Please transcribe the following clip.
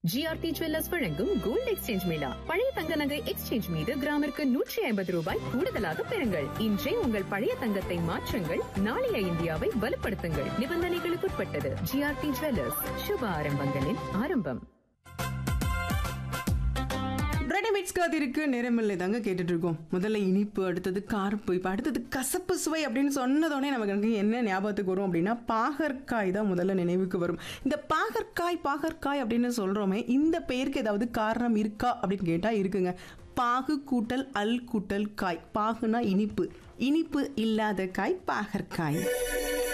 GRT jewellers வழங்கும் gold exchange mela பழைய தங்க நகை எக்ஸ்சேஞ்ச் மீது கிராமிற்கு நூற்றி ஐம்பது ரூபாய் கூடுதலாக பெறுங்கள் இன்றே உங்கள் பழைய தங்கத்தை மாற்றுங்கள் நாளைய இந்தியாவை வலுப்படுத்துங்கள் நிபந்தனைகளுக்குட்பட்டது ஜிஆர்டி ஜுவல்லர்ஸ் சுப ஆரம்பங்களின் ஆரம்பம் ரெடிமேட்ஸ் காத்திருக்கு நேரமில்லை தாங்க கேட்டுட்டு இருக்கோம் முதல்ல இனிப்பு அடுத்தது காரப்பு இப்போ அடுத்தது கசப்பு சுவை அப்படின்னு சொன்னதோடனே நமக்கு வந்து என்ன ஞாபகத்துக்கு வரும் அப்படின்னா பாகற்காய் தான் முதல்ல நினைவுக்கு வரும் இந்த பாகற்காய் பாகற்காய் அப்படின்னு சொல்றோமே இந்த பெயருக்கு ஏதாவது காரணம் இருக்கா அப்படின்னு கேட்டா இருக்குங்க பாகு கூட்டல் அல் கூட்டல் காய் பாகுனா இனிப்பு இனிப்பு இல்லாத காய் பாகற்காய்